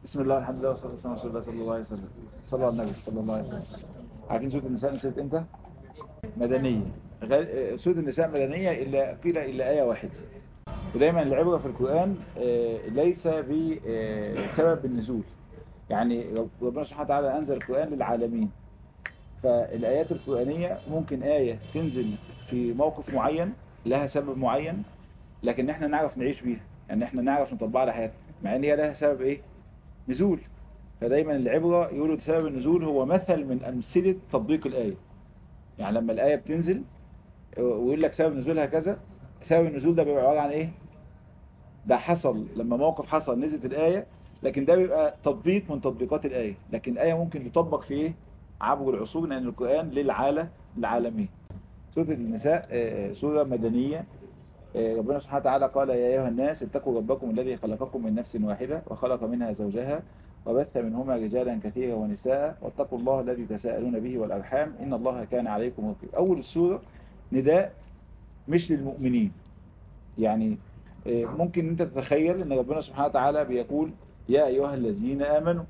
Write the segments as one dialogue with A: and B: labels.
A: بسم الله الحمد لله والصلاة والسلام على رسول الله صلى الله عليه وسلم صلى على النبي صلى الله عليه وسلم عارفين سورة النساء نزلت امتى؟ مدنية غير- سورة النساء مدنية إلا قيل إلا آية واحدة ودايما العبرة في القرآن آه، ليس بسبب النزول يعني ربنا سبحانه وتعالى أنزل القرآن للعالمين فالآيات القرآنية ممكن آية تنزل في موقف معين لها سبب معين لكن احنا نعرف نعيش بيها يعني احنا نعرف نطبقها على حياتنا مع ان هي لها سبب ايه نزول فدايما العبرة يقولوا سبب النزول هو مثل من أمثلة تطبيق الآية يعني لما الآية بتنزل ويقول لك سبب نزولها كذا سبب النزول ده بيبقى عبارة عن ايه ده حصل لما موقف حصل نزلت الآية لكن ده بيبقى تطبيق من تطبيقات الآية لكن الآية ممكن تطبق في ايه عبر العصور لأن القرآن للعالم العالمين سورة النساء آه، سورة مدنية آه، ربنا سبحانه وتعالى قال يا أيها الناس اتقوا ربكم الذي خلقكم من نفس واحدة وخلق منها زوجها وبث منهما رجالا كثيرا ونساء واتقوا الله الذي تساءلون به والأرحام إن الله كان عليكم رقيبا أول السورة نداء مش للمؤمنين يعني آه، ممكن انت تتخيل ان ربنا سبحانه وتعالى بيقول يا أيها الذين آمنوا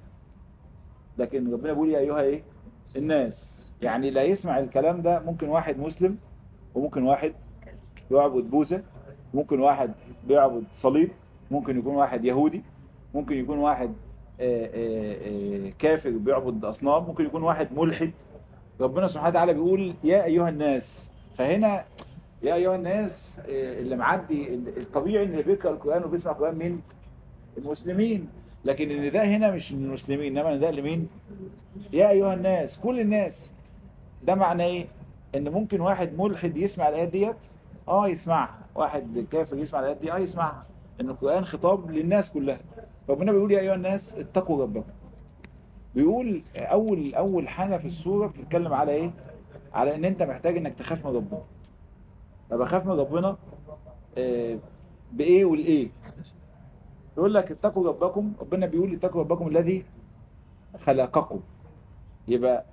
A: لكن ربنا بيقول يا أيها إيه الناس يعني لا يسمع الكلام ده ممكن واحد مسلم وممكن واحد بيعبد بوذا ممكن واحد بيعبد صليب ممكن يكون واحد يهودي ممكن يكون واحد آه، آه، آه، كافر بيعبد أصنام ممكن يكون واحد ملحد ربنا سبحانه وتعالى بيقول يا أيها الناس فهنا يا أيها الناس آه، اللي معدي الطبيعي ان اللي بيقرأ القرآن وبيسمع القرآن مين المسلمين لكن النداء هنا مش للمسلمين انما النداء لمين يا أيها الناس كل الناس ده معناه ايه ان ممكن واحد ملحد يسمع الآيات ديت اه يسمعها واحد كافر يسمع الآيات دي اه يسمعها ان القرآن خطاب للناس كلها ربنا بيقول يا أيها الناس اتقوا ربكم بيقول اول اول حاجة في السورة بتتكلم على ايه على ان انت محتاج انك تخاف من ربنا طب اخاف من ربنا آه، بايه والايه يقول لك اتقوا ربكم ربنا بيقول اتقوا ربكم الذي خلقكم يبقى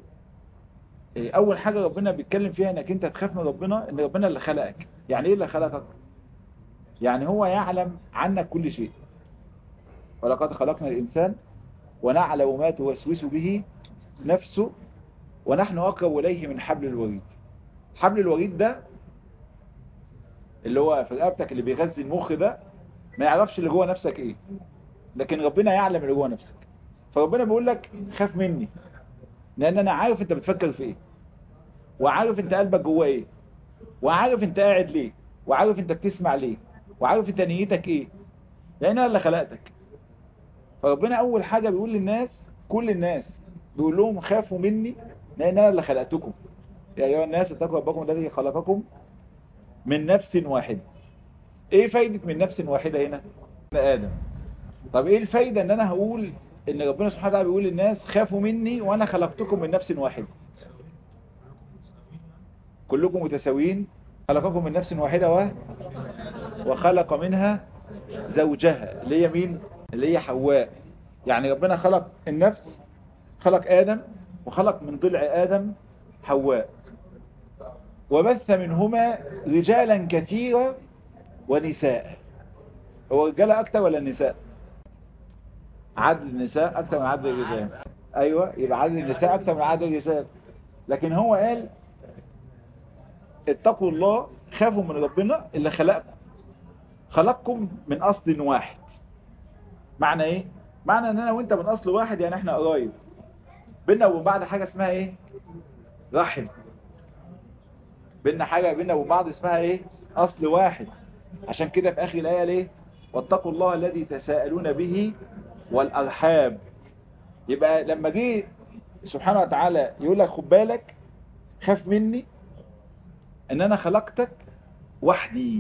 A: آه، اول حاجة ربنا بيتكلم فيها انك انت تخاف من ربنا ان ربنا اللي خلقك يعني ايه اللي خلقك يعني هو يعلم عنك كل شيء ولقد خلقنا الانسان ونعلم ما توسوس به نفسه ونحن اقرب اليه من حبل الوريد حبل الوريد ده اللي هو في رقبتك اللي بيغذي المخ ده ما يعرفش اللي جوه نفسك ايه لكن ربنا يعلم اللي جوه نفسك فربنا بيقول لك خاف مني لان انا عارف انت بتفكر في ايه وعارف انت قلبك جوه ايه وعارف انت قاعد ليه وعارف انت بتسمع ليه وعارف انت نيتك ايه لان انا اللي خلقتك فربنا اول حاجة بيقول للناس كل الناس بيقول لهم خافوا مني لان انا اللي خلقتكم يا ايها الناس اتقوا ربكم الذي خلقكم من نفس واحدة ايه فايدة من نفس واحدة هنا ادم طب ايه الفايدة ان انا هقول ان ربنا سبحانه وتعالى بيقول للناس خافوا مني وانا خلقتكم من نفس واحدة كلكم متساويين خلقكم من نفس واحدة و... وخلق منها زوجها اللي هي مين اللي هي حواء يعني ربنا خلق النفس خلق آدم وخلق من ضلع آدم حواء وبث منهما رجالا كثيرا ونساء هو الرجالة أكتر ولا النساء عدد النساء أكتر من عدد الرجال أيوة يبقى عدد النساء أكتر من عدد الرجال لكن هو قال اتقوا الله خافوا من ربنا اللي خلقكم خلقكم من أصل واحد معنى ايه معنى ان انا وانت من اصل واحد يعني احنا قرايب بينا وبين بعض حاجة اسمها ايه رحم بينا حاجة بينا وبين بعض اسمها ايه اصل واحد عشان كده في اخر الايه ليه واتقوا الله الذي تساءلون به والارحام يبقى لما جه سبحانه وتعالى يقول لك خد بالك خاف مني ان انا خلقتك وحدي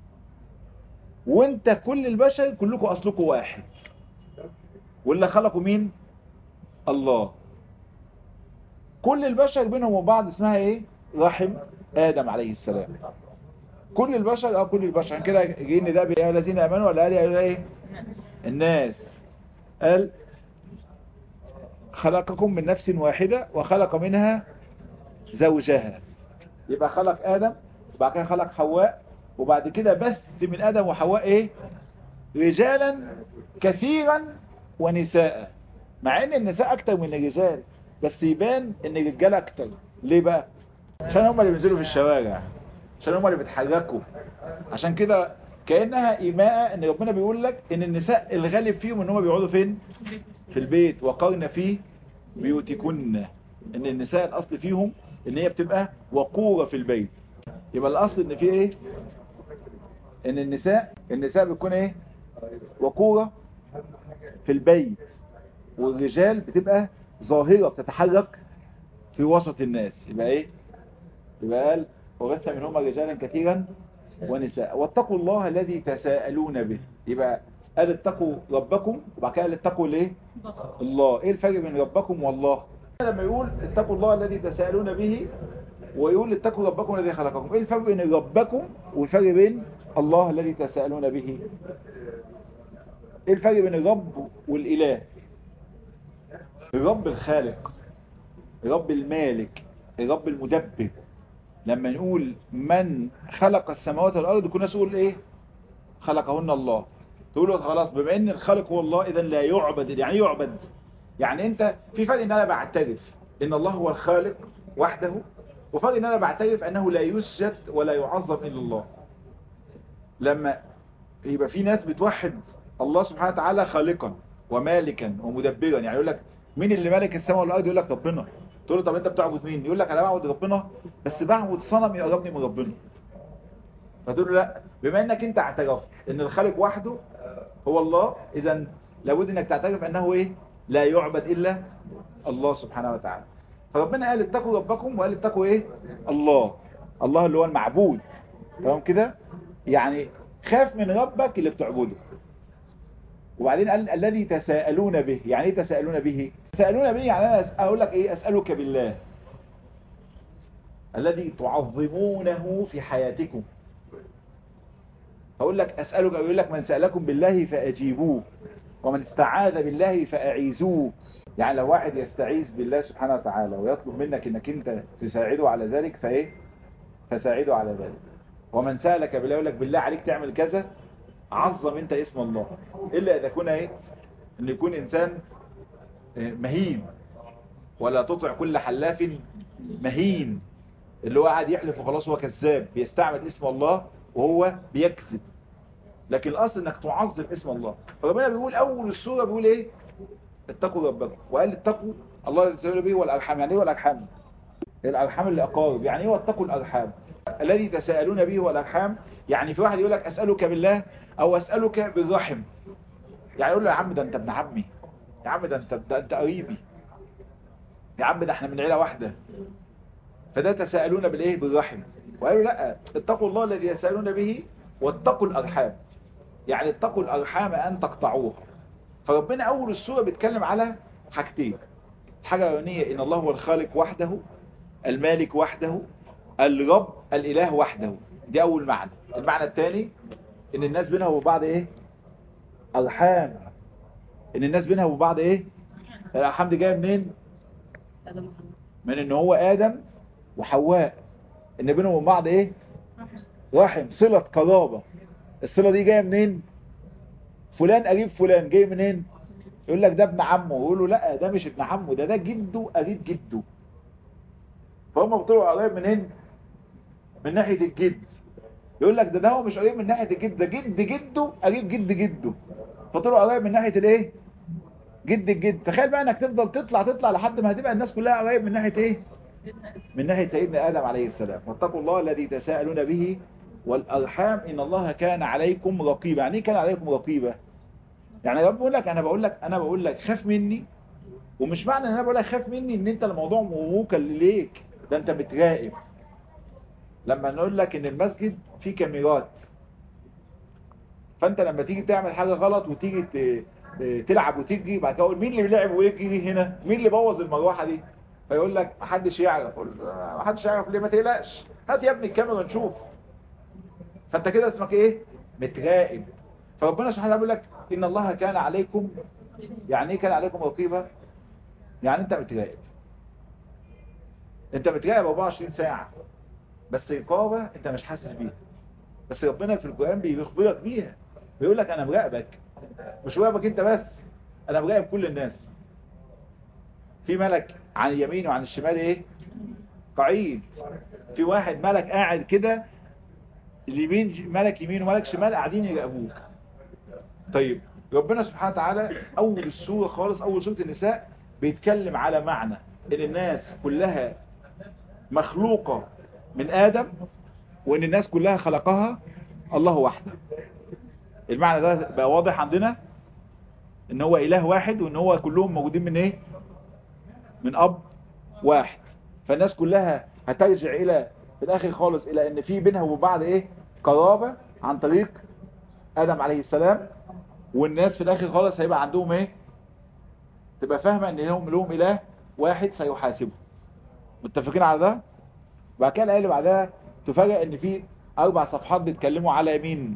A: وانت كل البشر كلكم اصلكم واحد واللي خلقوا مين الله كل البشر بينهم وبعض اسمها ايه رحم ادم عليه السلام كل البشر اه كل البشر عشان كده جايين ده يا الذين امنوا ولا قال يا ايه الناس قال خلقكم من نفس واحدة وخلق منها زوجها يبقى خلق ادم وبعد كده خلق حواء وبعد كده بث من ادم وحواء ايه رجالا كثيرا ونساء مع ان النساء اكتر من الرجال بس يبان ان الرجال اكتر ليه بقى عشان هم اللي بينزلوا في الشوارع عشان هم اللي بيتحركوا عشان كده كأنها إيماء ان ربنا بيقول لك ان النساء الغالب فيهم ان هم بيقعدوا فين في البيت وقرن فيه بيوتكن ان النساء الاصل فيهم ان هي بتبقى وقورة في البيت يبقى الاصل ان في ايه ان النساء النساء بتكون ايه وقورة في البيت والرجال بتبقى ظاهرة بتتحرك في وسط الناس يبقى ايه يبقى قال وغث منهما رجالا كثيرا ونساء واتقوا الله الذي تساءلون به يبقى قال اتقوا ربكم وبعد كده قال اتقوا ليه الله ايه الفرق بين ربكم والله لما يقول اتقوا الله الذي تساءلون به ويقول اتقوا ربكم الذي خلقكم ايه الفرق بين ربكم والفرق بين الله الذي تساءلون به ايه الفرق بين الرب والاله الرب الخالق الرب المالك الرب المدبر لما نقول من خلق السماوات والارض كنا نقول ايه خلقهن الله تقولوا خلاص بما ان الخالق هو الله اذا لا يعبد يعني يعبد يعني انت في فرق ان انا بعترف ان الله هو الخالق وحده وفرق ان انا بعترف انه لا يسجد ولا يعظم الا الله لما يبقى في ناس بتوحد الله سبحانه وتعالى خالقا ومالكا ومدبرا يعني يقول لك مين اللي مالك السماء والارض يقول لك ربنا تقول له طب انت بتعبد مين يقول لك انا بعبد ربنا بس بعبد صنم يقربني من ربنا فتقول له لا بما انك انت اعترفت ان الخالق وحده هو الله اذا لابد انك تعترف انه ايه لا يعبد الا الله سبحانه وتعالى فربنا قال اتقوا ربكم وقال اتقوا ايه الله الله اللي هو المعبود تمام كده يعني خاف من ربك اللي بتعبده وبعدين قال الذي تساءلون به يعني ايه تساءلون به تساءلون به يعني انا اقول لك ايه اسالك بالله الذي تعظمونه في حياتكم اقول لك اسالك او يقول لك من سالكم بالله فاجيبوه ومن استعاذ بالله فاعيذوه يعني لو واحد يستعيذ بالله سبحانه وتعالى ويطلب منك انك انت تساعده على ذلك فايه فساعده على ذلك ومن سالك بالله يقول لك بالله عليك تعمل كذا عظم انت اسم الله الا اذا كنا ايه ان يكون انسان مهين ولا تطع كل حلاف مهين اللي هو قاعد يحلف وخلاص هو كذاب بيستعمل اسم الله وهو بيكذب لكن الاصل انك تعظم اسم الله فربنا بيقول اول السورة بيقول ايه اتقوا ربكم وقال اتقوا الله الذي تسألوا به والارحام يعني ايه والارحام الارحام اللي اقارب يعني ايه واتقوا الارحام الذي تساءلون به والارحام يعني في واحد يقول لك اسالك بالله او اسالك بالرحم يعني يقول له يا عم ده انت ابن عمي يا عم ده انت ده انت قريبي يا عم ده احنا من عيله واحده فده تساءلون بالايه بالرحم وقالوا لا اتقوا الله الذي يسالون به واتقوا الارحام يعني اتقوا الارحام ان تقطعوها فربنا اول السوره بيتكلم على حاجتين الحاجه الاولانيه ان الله هو الخالق وحده المالك وحده الرب الاله وحده دي اول معنى المعنى الثاني ان الناس بينها وبعض ايه ارحام ان الناس بينها وبعض ايه الارحام دي جايه منين من ان هو ادم وحواء ان بينهم وبين بعض ايه رحم صله قرابه الصله دي جايه منين فلان قريب فلان جاي منين يقول لك ده ابن عمه يقول له لا ده مش ابن عمه ده ده جده قريب جده فهم بيطلعوا قريب منين من ناحيه الجد يقول لك ده ده هو مش قريب من ناحيه الجد ده جد جده قريب جد جده فطلعوا قريب من ناحيه الايه جد الجد تخيل بقى انك تفضل تطلع تطلع لحد ما هتبقى الناس كلها قريب من ناحيه ايه من ناحيه سيدنا ادم عليه السلام واتقوا الله الذي تساءلون به والارحام ان الله كان عليكم رقيبا يعني ايه كان عليكم رقيبا يعني رب بقول لك انا بقول لك انا بقول لك خاف مني ومش معنى ان انا بقول لك خاف مني ان انت الموضوع موكل ليك ده انت بتراقب لما نقول لك ان المسجد فيه كاميرات فانت لما تيجي تعمل حاجة غلط وتيجي تلعب وتجري بعد كده اقول مين اللي بيلعب ويجري هنا مين اللي بوظ المروحة دي فيقول لك محدش يعرف اقول محدش يعرف ليه ما تقلقش هات يا ابني الكاميرا نشوف فانت كده اسمك ايه متراقب فربنا سبحانه وتعالى بيقول لك ان الله كان عليكم يعني ايه كان عليكم رقيبا يعني انت متراقب انت متراقب 24 ساعة بس رقابة انت مش حاسس بيها بس ربنا في القرآن بيخبرك بيها بيقول لك انا مراقبك مش مراقبك انت بس انا مراقب كل الناس في ملك عن اليمين وعن الشمال ايه قعيد في واحد ملك قاعد كده اليمين ملك يمين وملك شمال قاعدين يراقبوك طيب ربنا سبحانه وتعالى اول السوره خالص اول سوره النساء بيتكلم على معنى ان الناس كلها مخلوقة من ادم وان الناس كلها خلقها الله وحده المعنى ده بقى واضح عندنا ان هو اله واحد وان هو كلهم موجودين من ايه من اب واحد فالناس كلها هترجع الى في الاخر خالص الى ان في بينها وبين بعض ايه قرابة عن طريق ادم عليه السلام والناس في الاخر خالص هيبقى عندهم ايه تبقى فاهمة ان لهم لهم اله واحد سيحاسبه متفقين على ده بعد كده الايه اللي بعدها تفاجئ ان في اربع صفحات بيتكلموا على مين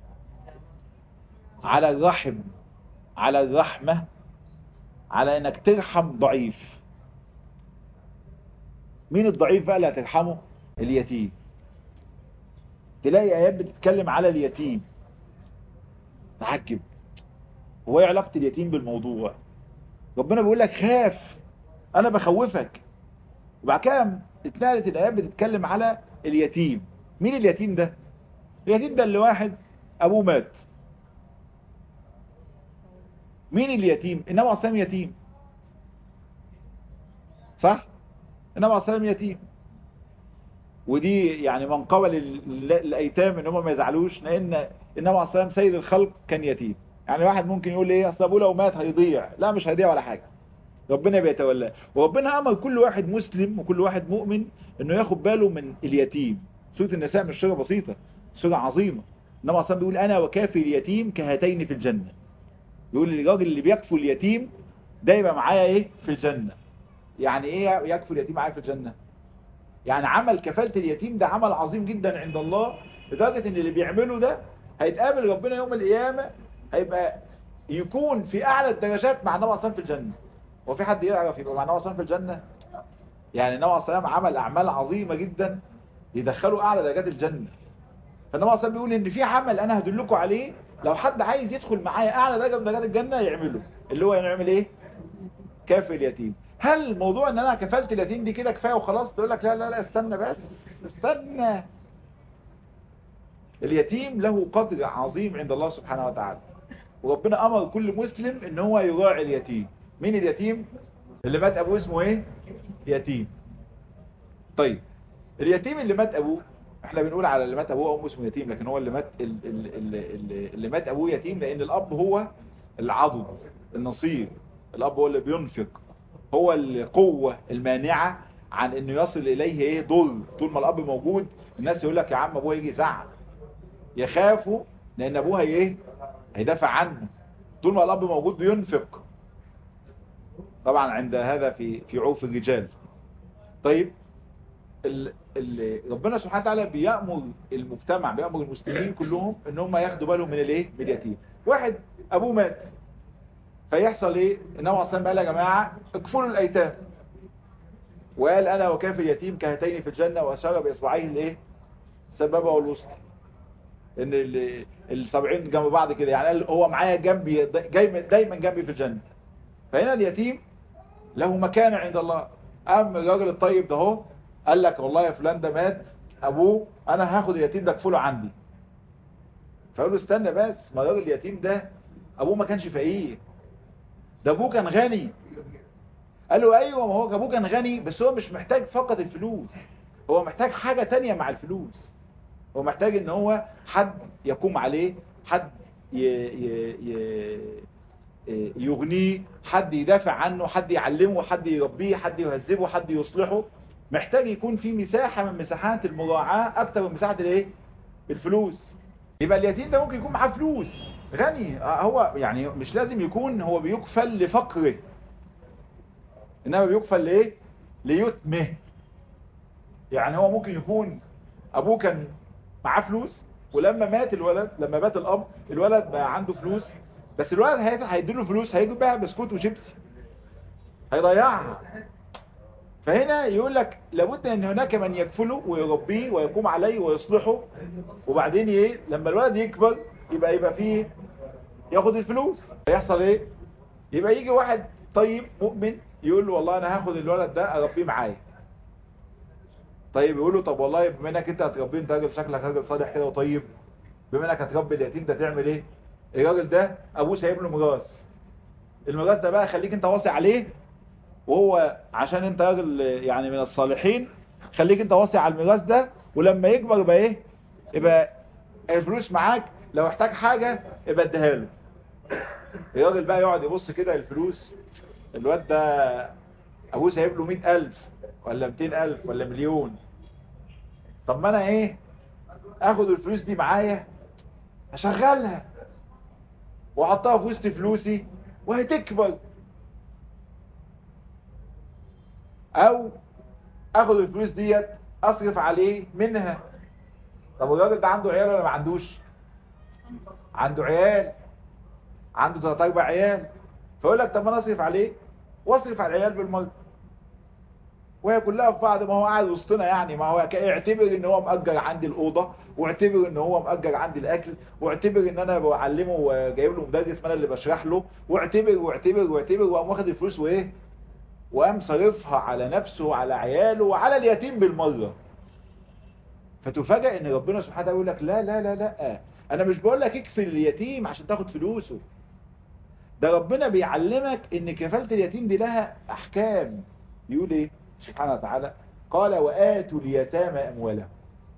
A: على الرحم على الرحمة على انك ترحم ضعيف مين الضعيف بقى اللي هترحمه اليتيم تلاقي ايات بتتكلم على اليتيم تعجب هو ايه علاقة اليتيم بالموضوع ربنا بيقول لك خاف انا بخوفك وبعد كده اتنقلت الايات بتتكلم على اليتيم مين اليتيم ده اليتيم ده اللي واحد ابوه مات مين اليتيم انما اصلا يتيم صح انما اصلا يتيم ودي يعني منقبة للايتام ان هم ما يزعلوش لان انما اصلا سيد الخلق كان يتيم يعني واحد ممكن يقول ايه اصل ابوه لو مات هيضيع لا مش هيضيع ولا حاجه ربنا بيتولاه وربنا امر كل واحد مسلم وكل واحد مؤمن انه ياخد باله من اليتيم سوره النساء مش سوره بسيطه سوره عظيمه انما اصلا بيقول انا وكافي اليتيم كهاتين في الجنه بيقول الراجل اللي بيكفل اليتيم ده يبقى معايا ايه في الجنه يعني ايه يكفل اليتيم معايا في الجنه يعني عمل كفاله اليتيم ده عمل عظيم جدا عند الله لدرجه ان اللي بيعمله ده هيتقابل ربنا يوم القيامه هيبقى يكون في اعلى الدرجات مع النبي صلى في الجنه هو في حد يعرف يبقى مع النبي صلى في الجنه يعني النبي صلى الله عمل اعمال عظيمه جدا يدخلوا اعلى درجات الجنه فالنبي صلى بيقول ان في عمل انا هدلكم عليه لو حد عايز يدخل معايا اعلى درجه من درجات الجنه يعمله اللي هو يعمل ايه كافي اليتيم هل الموضوع ان انا كفلت اليتيم دي كده كفايه وخلاص تقول لك لا لا لا استنى بس استنى اليتيم له قدر عظيم عند الله سبحانه وتعالى وربنا امر كل مسلم ان هو يراعي اليتيم مين اليتيم اللي مات ابوه اسمه ايه يتيم طيب اليتيم اللي مات ابوه احنا بنقول على اللي مات ابوه امه اسمه يتيم لكن هو اللي مات اللي, اللي, اللي مات ابوه يتيم لان الاب هو العضد النصير الاب هو اللي بينفق هو القوة المانعة عن انه يصل اليه ايه ضر طول ما الاب موجود الناس يقول لك يا عم ابوه يجي يزعق يخافوا لان ابوه ايه هيدافع عنه طول ما الاب موجود بينفق طبعا عند هذا في في عوف الرجال طيب ال ال ربنا سبحانه وتعالى بيأمر المجتمع بيأمر المسلمين كلهم ان هم ياخدوا بالهم من الايه من اليتيم واحد ابوه مات فيحصل ايه النبي صلى الله عليه وسلم قال يا جماعه اكفلوا الايتام وقال انا وكافي اليتيم كهاتين في الجنه واشار باصبعيه الايه السبابه والوسطى ان السبعين جنب بعض كده يعني قال هو معايا جنبي جاي دايما جنبي في الجنه فهنا اليتيم له مكانه عند الله قام الراجل الطيب ده اهو قال لك والله يا فلان ده مات ابوه انا هاخد اليتيم ده اكفله عندي فقال له استنى بس ما الراجل اليتيم ده ابوه ما كانش فقير ده ابوه كان غني قال له ايوه ما هو ابوه كان غني بس هو مش محتاج فقط الفلوس هو محتاج حاجة تانية مع الفلوس هو محتاج ان هو حد يقوم عليه حد ي... ي... ي... يغنيه حد يدافع عنه حد يعلمه حد يربيه حد يهذبه حد يصلحه محتاج يكون في مساحة من مساحات المراعاة اكتر من مساحة الايه الفلوس يبقى اليتيم ده ممكن يكون معاه فلوس غني هو يعني مش لازم يكون هو بيكفل لفقره انما بيكفل لايه ليتمه يعني هو ممكن يكون ابوه كان معاه فلوس ولما مات الولد لما مات الاب الولد بقى عنده فلوس بس الولد هيديله فلوس هيجيب بقى بسكوت وشيبسي هيضيعها فهنا يقول لك لابد ان هناك من يكفله ويربيه ويقوم عليه ويصلحه وبعدين ايه لما الولد يكبر يبقى يبقى فيه ياخد الفلوس هيحصل ايه يبقى يجي واحد طيب مؤمن يقول له والله انا هاخد الولد ده اربيه معايا طيب يقول له طب والله بما انك انت هتربيه انت راجل شكلك راجل صالح كده وطيب بما انك هتربي اليتيم ده تعمل ايه الراجل ده ابوه سايب له ميراث الميراث ده بقى خليك انت واصي عليه وهو عشان انت راجل يعني من الصالحين خليك انت واصي على الميراث ده ولما يكبر يبقى ايه يبقى الفلوس معاك لو احتاج حاجة يبقى اديها له الراجل بقى يقعد يبص كده الفلوس الواد ده ابوه سايب له 100000 ولا 200000 ولا مليون طب ما انا ايه اخد الفلوس دي معايا اشغلها واحطها في وسط فلوسي وهتكبر او اخد الفلوس ديت اصرف عليه منها طب الراجل ده عنده عيال ولا ما عندوش عنده عيال عنده ثلاث اربع عيال فيقول لك طب انا اصرف عليه واصرف على العيال بالمره وهي كلها في بعض ما هو قاعد وسطنا يعني ما هو اعتبر ان هو مأجر عندي الأوضة واعتبر ان هو مأجر عندي الأكل واعتبر ان انا بعلمه وجايب له مدرس ما انا اللي بشرح له واعتبر واعتبر واعتبر وقام واخد الفلوس وايه وقام صرفها على نفسه وعلى عياله وعلى اليتيم بالمرة فتفاجئ ان ربنا سبحانه وتعالى يقول لك لا لا لا لا انا مش بقول لك اكفل اليتيم عشان تاخد فلوسه ده ربنا بيعلمك ان كفالة اليتيم دي لها احكام يقول ايه سبحانه وتعالى قال وآتوا اليتامى أموالهم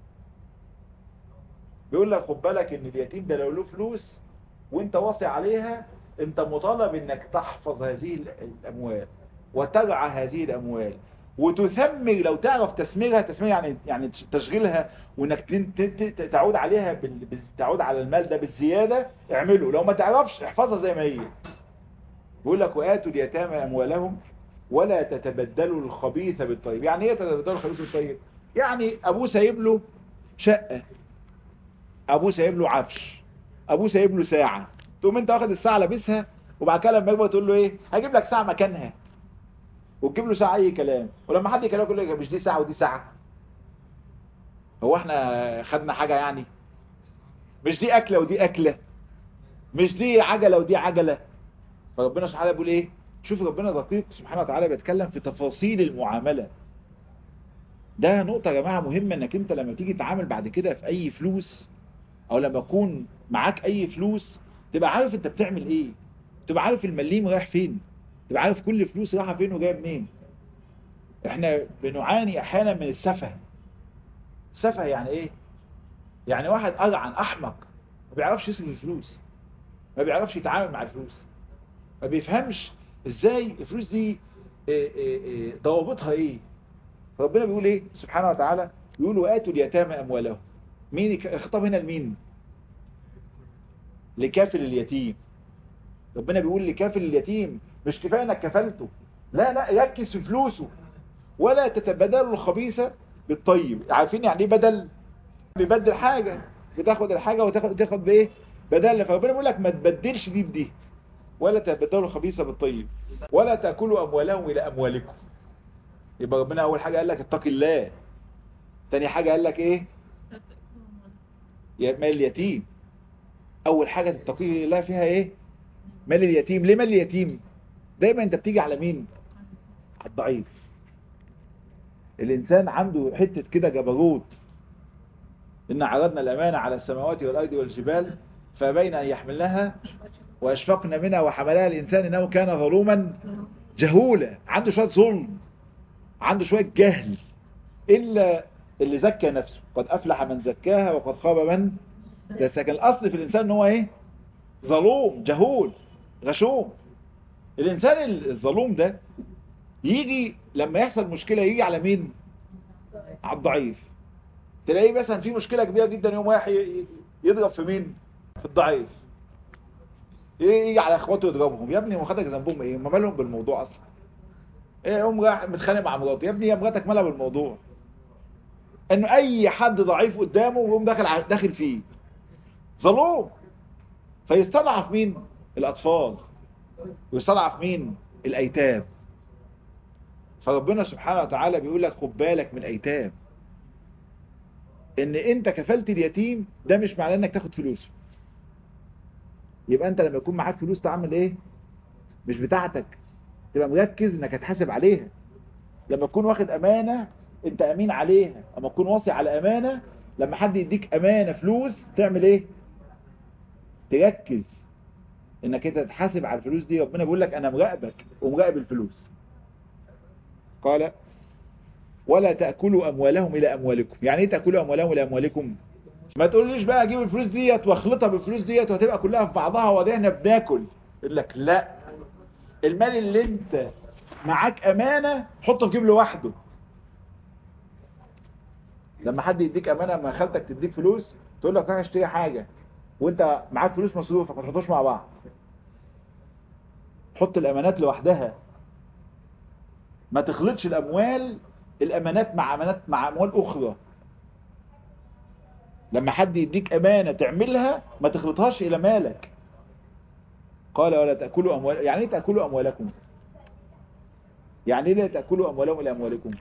A: بيقول لك خد بالك ان اليتيم ده لو له فلوس وانت واصي عليها انت مطالب انك تحفظ هذه الاموال وترعى هذه الاموال وتثمر لو تعرف تثميرها تثمير يعني يعني تشغيلها وانك تعود عليها بال... تعود على المال ده بالزيادة اعمله لو ما تعرفش احفظها زي ما هي بيقول لك وآتوا اليتامى أموالهم ولا تتبدلوا الخبيث بالطيب يعني ايه تتبدلوا الخبيث بالطيب يعني ابوه سايب له شقة ابوه سايب له عفش ابوه سايب له ساعة تقوم انت واخد الساعة لابسها وبعد كده لما يكبر تقول له ايه هجيب لك ساعة مكانها وتجيب له ساعة اي كلام ولما حد يكلمك يقول لك مش دي ساعة ودي ساعة هو احنا خدنا حاجة يعني مش دي اكلة ودي اكلة مش دي عجلة ودي عجلة فربنا سبحانه بيقول ايه شوف ربنا دقيق سبحانه وتعالى بيتكلم في تفاصيل المعاملة ده نقطة يا جماعة مهمة انك انت لما تيجي تتعامل بعد كده في اي فلوس او لما يكون معاك اي فلوس تبقى عارف انت بتعمل ايه تبقى عارف المليم رايح فين تبقى عارف كل فلوس رايحة فين وجايه منين احنا بنعاني احيانا من السفه سفه يعني ايه يعني واحد أرعن احمق ما بيعرفش يصرف الفلوس ما بيعرفش يتعامل مع الفلوس ما بيفهمش ازاي الفلوس دي ضوابطها ايه ربنا بيقول ايه سبحانه وتعالى يقول وآتوا اليتامى أموالهم مين الخطاب هنا لمين لكافل اليتيم ربنا بيقول لكافل اليتيم مش كفاية انك كفلته لا لا ركز في فلوسه ولا تتبادلوا الخبيثة بالطيب عارفين يعني ايه بدل بيبدل حاجة بتاخد الحاجة وتاخد تاخد بايه بدل فربنا بيقول لك ما تبدلش دي بدي ولا تبدلوا الخبيثة بالطيب ولا تأكلوا أموالهم إلى أموالكم يبقى ربنا أول حاجة قال لك اتق الله تاني حاجة قال لك إيه مال اليتيم أول حاجة تتقي الله فيها إيه مال اليتيم ليه مال اليتيم دايما أنت بتيجي على مين على الضعيف الإنسان عنده حتة كده جبروت إن عرضنا الأمانة على السماوات والأرض والجبال فبين أن يحملنها واشفقنا منها وحملها الإنسان إنه كان ظلوما جهولا عنده شوية ظلم عنده شوية جهل إلا اللي زكى نفسه قد أفلح من زكاها وقد خاب من لكن الأصل في الإنسان إن هو إيه ظلوم جهول غشوم الإنسان الظلوم ده يجي لما يحصل مشكلة يجي على مين على الضعيف تلاقيه مثلا في مشكلة كبيرة جدا يوم واحد يضرب في مين في الضعيف يجي على اخواته يضربهم يا ابني هو خدك ذنبهم ايه ما مالهم بالموضوع اصلا ايه يقوم راح متخانق مع مراته يا ابني يا مراتك مالها بالموضوع انه اي حد ضعيف قدامه ويقوم داخل داخل فيه ظلوم فيستضعف مين الاطفال ويستضعف مين الايتام فربنا سبحانه وتعالى بيقول لك خد بالك من الايتام ان انت كفلت اليتيم ده مش معناه انك تاخد فلوسه يبقى انت لما يكون معاك فلوس تعمل ايه مش بتاعتك تبقى مركز انك هتحاسب عليها لما تكون واخد امانة انت امين عليها اما تكون واصي على امانة لما حد يديك امانة فلوس تعمل ايه تركز انك انت تحاسب على الفلوس دي ربنا بيقول لك انا مراقبك ومراقب الفلوس قال ولا تأكلوا أموالهم إلى أموالكم يعني إيه تأكلوا أموالهم إلى أموالكم ما تقوليش بقى أجيب الفلوس ديت واخلطها بالفلوس ديت وهتبقى كلها في بعضها وده بناكل يقول لك لا المال اللي انت معاك أمانة حطه في جيب لوحده لما حد يديك أمانة ما خالتك تديك فلوس تقول لك روح اشتري حاجة وانت معاك فلوس مصروفك ما تحطوش مع بعض حط الأمانات لوحدها ما تخلطش الأموال الأمانات مع أمانات مع أموال أخرى لما حد يديك أمانة تعملها ما تخلطهاش إلى مالك قال ولا تأكلوا أموال يعني ايه تأكلوا أموالكم يعني ايه لا تأكلوا أموالهم إلى أموالكم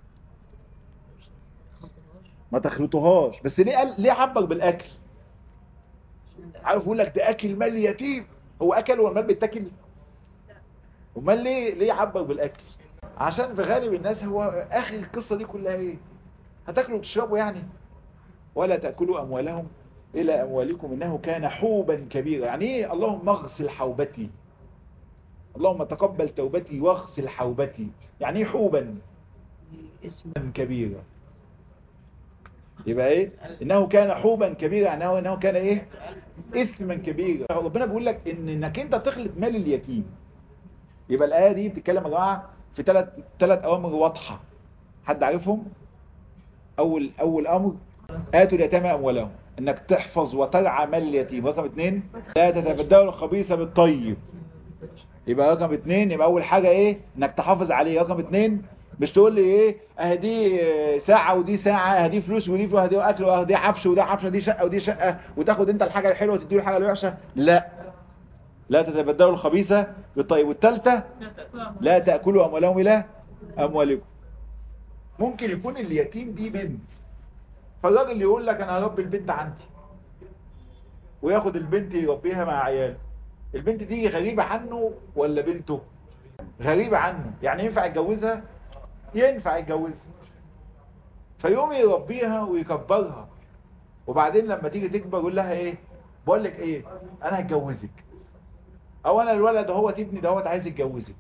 A: ما تخلطوهاش بس ليه قال ليه عبر بالأكل عارف يقول لك ده أكل مال يتيم هو أكل والمال بيتاكل امال ليه ليه عبر بالأكل عشان في غالب الناس هو اخر القصة دي كلها ايه هتاكلوا وتشربوا يعني ولا تأكلوا أموالهم إلى أموالكم إنه كان حوبا كبيرا يعني إيه اللهم اغسل حوبتي اللهم تقبل توبتي واغسل حوبتي يعني إيه حوبا اسما كبيرا يبقى إيه إنه كان حوبا كبيرا يعني إنه كان إيه اسما كبيرا ربنا بيقول لك إن إنك أنت تخلط مال اليتيم يبقى الآية دي بتتكلم يا جماعة في ثلاث ثلاث أوامر واضحة حد عارفهم أول أول أمر آتوا اليتامى أموالهم انك تحفظ وترعى مال اليتيم رقم اثنين لا تتبدلوا الخبيث بالطيب يبقى رقم اثنين يبقى اول حاجة ايه انك تحافظ عليه رقم اثنين مش تقول لي ايه اهدي ساعة ودي ساعة اهدي فلوس ودي فلوس اهدي اكل واهدي عفش ودي عفش دي شقة ودي شقة وتاخد انت الحاجة الحلوة وتديله الحاجة الوحشة لا لا تتبدلوا الخبيثة بالطيب والثالثة لا تأكلوا اموالهم الى اموالكم ممكن يكون اليتيم دي بنت فالراجل يقول لك انا هربي البنت عندي وياخد البنت يربيها مع عياله البنت دي غريبة عنه ولا بنته غريبة عنه يعني ينفع يتجوزها ينفع يتجوزها فيوم يربيها ويكبرها وبعدين لما تيجي تكبر يقول لها ايه بقول لك ايه انا هتجوزك او انا الولد هو ابني دوت عايز يتجوزك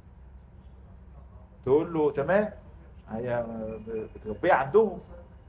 A: تقول له تمام هي بتربيها عندهم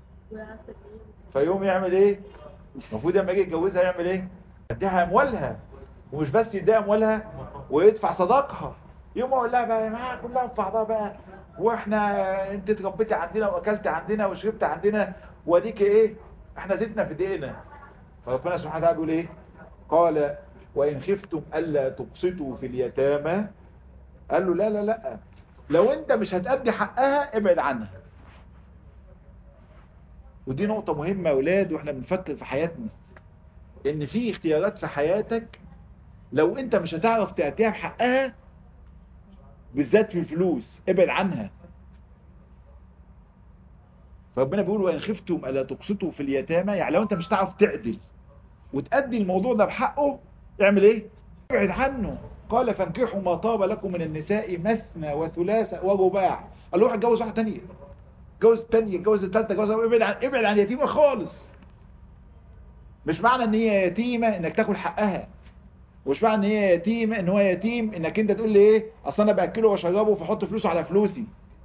A: فيوم يعمل ايه المفروض لما يجي يتجوزها يعمل ايه يديها اموالها ومش بس يديها اموالها ويدفع صداقها يوم اقول لها بقى ما كلها في بعضها بقى واحنا انت اتربيتي عندنا واكلت عندنا وشربت عندنا واديك ايه احنا زيتنا في دقيقنا فربنا سبحانه وتعالى بيقول ايه قال وان خفتم الا تقسطوا في اليتامى قال له لا لا لا لو انت مش هتأدي حقها ابعد عنها ودي نقطة مهمة يا ولاد واحنا بنفكر في حياتنا ان في اختيارات في حياتك لو انت مش هتعرف تأتيها بحقها بالذات في الفلوس ابعد عنها فربنا بيقول وان خفتم الا تقسطوا في اليتامى يعني لو انت مش هتعرف تعدل وتأدي الموضوع ده بحقه اعمل ايه ابعد عنه قال فانكحوا ما طاب لكم من النساء مثنى وثلاث ورباع قال له روح اتجوز واحده ثانيه اتجوز الثانيه اتجوز الثالثه اتجوز ابعد عن ابعد عن يتيمه خالص مش معنى ان هي يتيمه انك تاكل حقها ومش معنى ان هي يتيمه ان هو يتيم انك انت تقول لي ايه اصل انا باكله واشربه فاحط فلوسه على فلوسي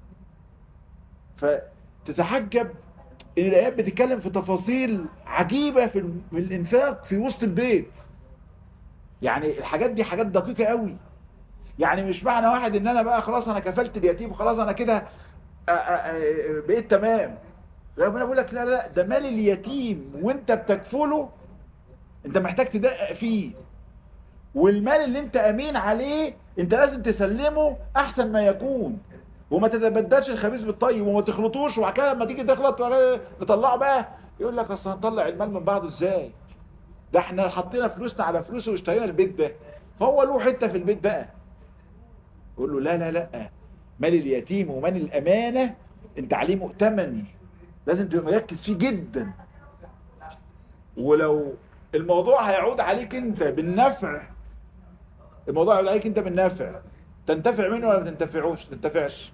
A: فتتحجب ان الايات بتتكلم في تفاصيل عجيبه في الانفاق في وسط البيت يعني الحاجات دي حاجات دقيقة قوي يعني مش معنى واحد ان انا بقى خلاص انا كفلت اليتيم وخلاص انا كده بقيت تمام ربنا بيقول لك لا لا ده مال اليتيم وانت بتكفله انت محتاج تدقق فيه والمال اللي انت امين عليه انت لازم تسلمه احسن ما يكون وما تتبدلش الخبيث بالطيب وما تخلطوش وبعد كده لما تيجي تخلط تطلعه بقى يقول لك اصل هنطلع المال من بعضه ازاي ده احنا حطينا فلوسنا على فلوسه واشترينا البيت ده فهو له حته في البيت بقى يقول له لا لا لا مال اليتيم ومال الامانه انت عليه مؤتمن لازم تبقى مركز فيه جدا ولو الموضوع هيعود عليك انت بالنفع الموضوع يقول عليك انت من نافع تنتفع منه ولا ما تنتفعوش تنتفعش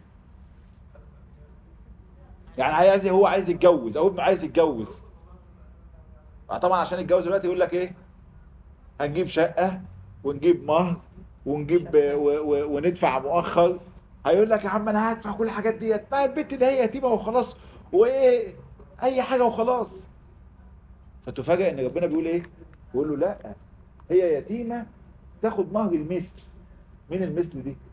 A: يعني عايز هو عايز يتجوز او ابنه عايز يتجوز طبعا عشان يتجوز دلوقتي يقول لك ايه هنجيب شقة ونجيب مهر ونجيب و و وندفع مؤخر هيقول لك يا عم انا هدفع كل الحاجات ديت ما البنت ده هي يتيمه وخلاص وايه اي حاجه وخلاص فتفاجئ ان ربنا بيقول ايه بيقول له لا هي يتيمه تاخد مهر المثل مين المثل دي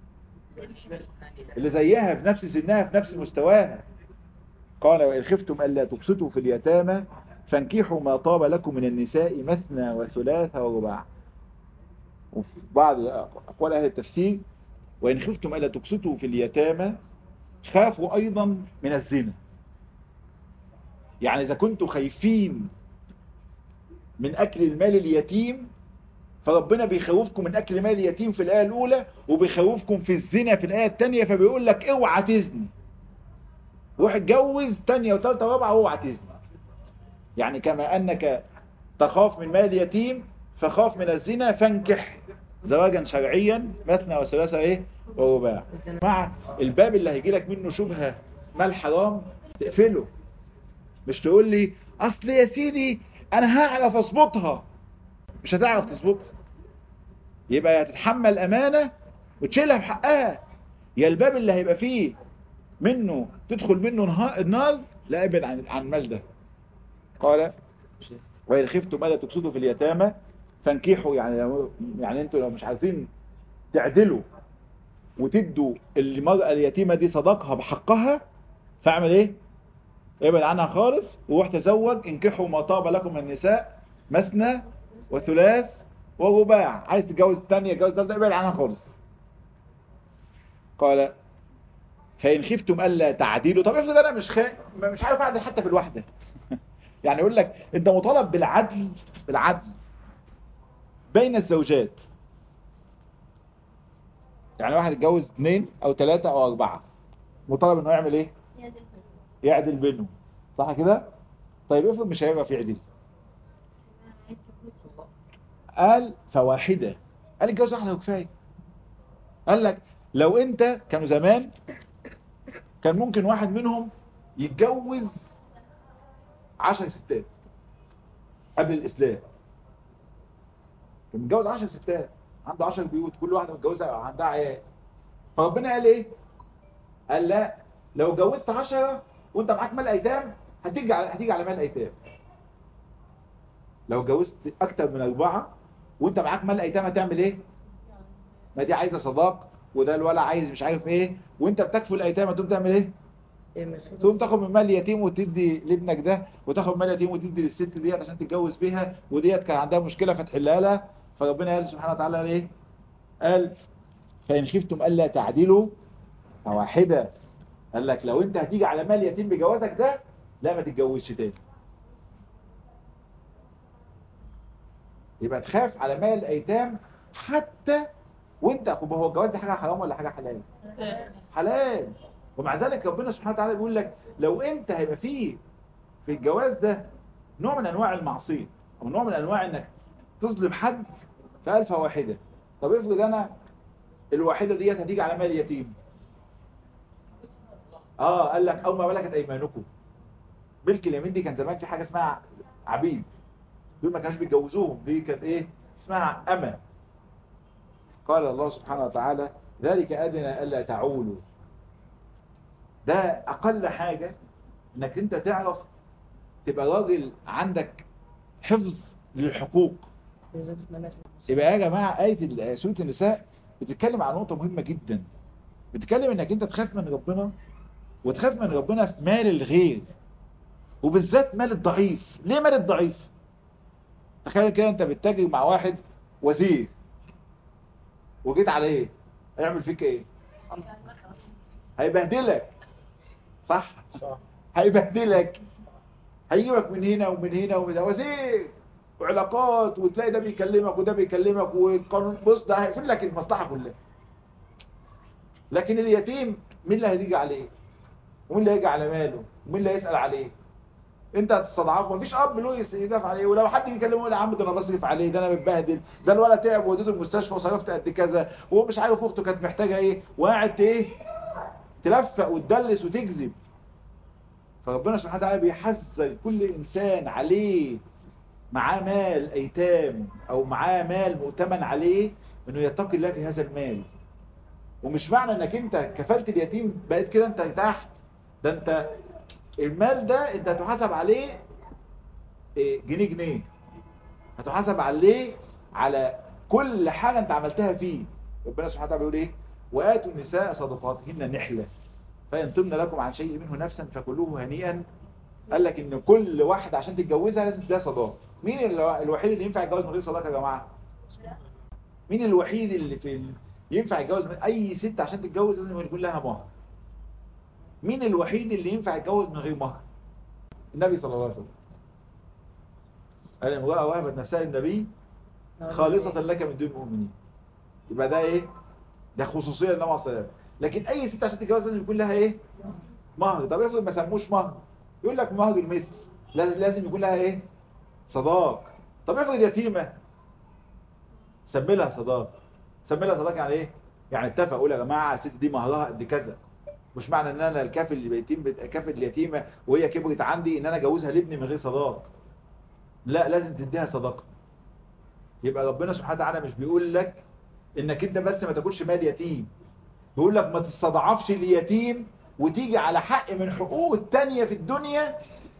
A: اللي زيها في نفس سنها في نفس مستواها قال وإن خفتم ألا تقسطوا في اليتامى فانكحوا ما طاب لكم من النساء مثنى وثلاث ورباع وفي بعض أقوال أهل التفسير وإن خفتم ألا تقسطوا في اليتامى خافوا أيضا من الزنا يعني إذا كنتوا خايفين من أكل المال اليتيم فربنا بيخوفكم من أكل مال اليتيم في الآية الأولى وبيخوفكم في الزنا في الآية الثانية فبيقول لك اوعى تزني روح اتجوز تانية وثالثة ورابعة اوعى تزني يعني كما أنك تخاف من مال اليتيم فخاف من الزنا فانكح زواجا شرعيا مثنى وثلاثة ايه ورباع مع الباب اللي هيجي لك منه شبهة مال حرام تقفله مش تقول لي اصل يا سيدي انا هعرف اظبطها مش هتعرف تظبطها يبقى هتتحمل امانة وتشيلها بحقها يا الباب اللي هيبقى فيه منه تدخل منه النار لا ابعد عن عن المال ده قال وإن خفتم ألا تقصدوا في اليتامى فانكحوا يعني لو يعني انتوا لو مش عارفين تعدلوا وتدوا المرأة اليتيمة دي صداقها بحقها فاعمل ايه ابعد عنها خالص وروح تزوج انكحوا ما طاب لكم من النساء مثنى وثلاث ورباع عايز تتجوز الثانية تتجوز الثالثة ابعد عنها خالص قال فإن خفتم ألا تعديلوا طب افرض أنا مش خ... مش عارف أعدل حتى في الواحدة يعني يقول لك أنت مطالب بالعدل بالعدل بين الزوجات يعني واحد يتجوز اثنين أو ثلاثة أو أربعة مطالب إنه يعمل إيه؟ يعدل بينهم صح كده؟ طيب افرض مش هيبقى في عدل قال فواحدة قال الجواز واحدة وكفاية قال لك لو انت كانوا زمان كان ممكن واحد منهم يتجوز عشر ستات قبل الإسلام كان متجوز عشر ستات عنده عشر بيوت كل واحدة متجوزة عندها عيال فربنا قال ايه قال لا لو جوزت عشرة وانت معاك مال ايتام هتيجي على هتيجي على مال ايتام لو جوزت اكتر من اربعة وانت معاك مال ايتام هتعمل ايه ما دي عايزة صداق وده الولا عايز مش عارف ايه وانت بتكفل الايتام تقوم تعمل ايه تقوم تاخد من مال يتيم وتدي لابنك ده وتاخد مال يتيم وتدي للست ديت عشان تتجوز بيها وديت كان عندها مشكلة فتحلها لها فربنا قال سبحانه وتعالى قال ايه قال فإن خفتم ألا تعدلوا فواحدة قال لك لو انت هتيجي على مال يتيم بجوازك ده لا ما تتجوزش تاني يبقى تخاف على مال الايتام حتى وانت هو الجواز ده حاجه حرام ولا حاجه حلال حلال ومع ذلك ربنا سبحانه وتعالى بيقول لك لو انت هيبقى فيه في الجواز ده نوع من انواع المعصيه او نوع من انواع انك تظلم حد فالف واحده طب افرض انا الواحده ديت هتيجي على مال يتيم اه قال لك او ما ملكت ايمانكم ملك اليمين دي كان زمان في حاجه اسمها عبيد دول ما كانوش بيتجوزوهم دي كانت ايه اسمها امه قال الله سبحانه وتعالى ذلك أدنى ألا تعولوا ده أقل حاجة انك انت تعرف تبقى راجل عندك حفظ للحقوق يبقى يا جماعة آية سورة النساء بتتكلم عن نقطة مهمة جدا بتتكلم انك انت تخاف من ربنا وتخاف من ربنا في مال الغير وبالذات مال الضعيف ليه مال الضعيف تخيل كده انت بتتاجر مع واحد وزير وجيت عليه هيعمل فيك ايه هيبهدلك صح
B: صح
A: هيبهدلك هيجيبك من هنا ومن هنا ومن هنا وزير وعلاقات وتلاقي ده بيكلمك وده بيكلمك والقانون بص ده هيقفل لك المصلحة كلها لكن اليتيم مين اللي هيجي عليه ومين اللي هيجي على ماله ومين اللي هيسأل عليه انت هتستضعفه مفيش اب له يدافع عليه ولو حد يكلمه يقول يا عم ده انا بصرف عليه ده انا متبهدل ده الولد تعب ووديته المستشفى وصرفت قد كذا وهو مش عارف اخته كانت محتاجه ايه وقاعد ايه تلفق وتدلس وتكذب فربنا سبحانه وتعالى بيحذر كل انسان عليه معاه مال ايتام او معاه مال مؤتمن عليه انه يتقي الله في هذا المال ومش معنى انك انت كفلت اليتيم بقيت كده انت تحت ده انت المال ده انت هتحاسب عليه جنيه جنيه هتحاسب عليه على كل حاجة انت عملتها فيه ربنا سبحانه وتعالى بيقول ايه وآتوا النساء صدقاتهن نحلة فإن طمن لكم عن شيء منه نفسا فكلوه هنيئا قال لك ان كل واحد عشان تتجوزها لازم تديها صداق مين الوحيد اللي ينفع يتجوز من غير صداقه يا جماعه مين الوحيد اللي في ال... ينفع يتجوز من اي ست عشان تتجوز لازم يكون لها مهر مين الوحيد اللي ينفع يتجوز من غير مهر النبي صلى الله عليه وسلم قال المرأة وهبت نفسها للنبي خالصة لك من دون المؤمنين يبقى ده ايه ده خصوصية للنبي عليه الصلاة لكن اي ست عشان تتجوز لازم يكون لها ايه مهر طب افرض ما سموش مهر يقول لك مهر المثل لازم يكون لها ايه صداق طب افرض يتيمة سمي لها صداق سمي لها صداق يعني ايه يعني اتفق اقول يا جماعه الست دي مهرها قد كذا مش معنى ان انا الكافل اللي بيتيم كافل اليتيمه وهي كبرت عندي ان انا اجوزها لابني من غير صداق لا لازم تديها صداقه يبقى ربنا سبحانه وتعالى مش بيقول لك انك انت بس ما تاكلش مال يتيم بيقول لك ما تستضعفش اليتيم وتيجي على حق من حقوق التانية في الدنيا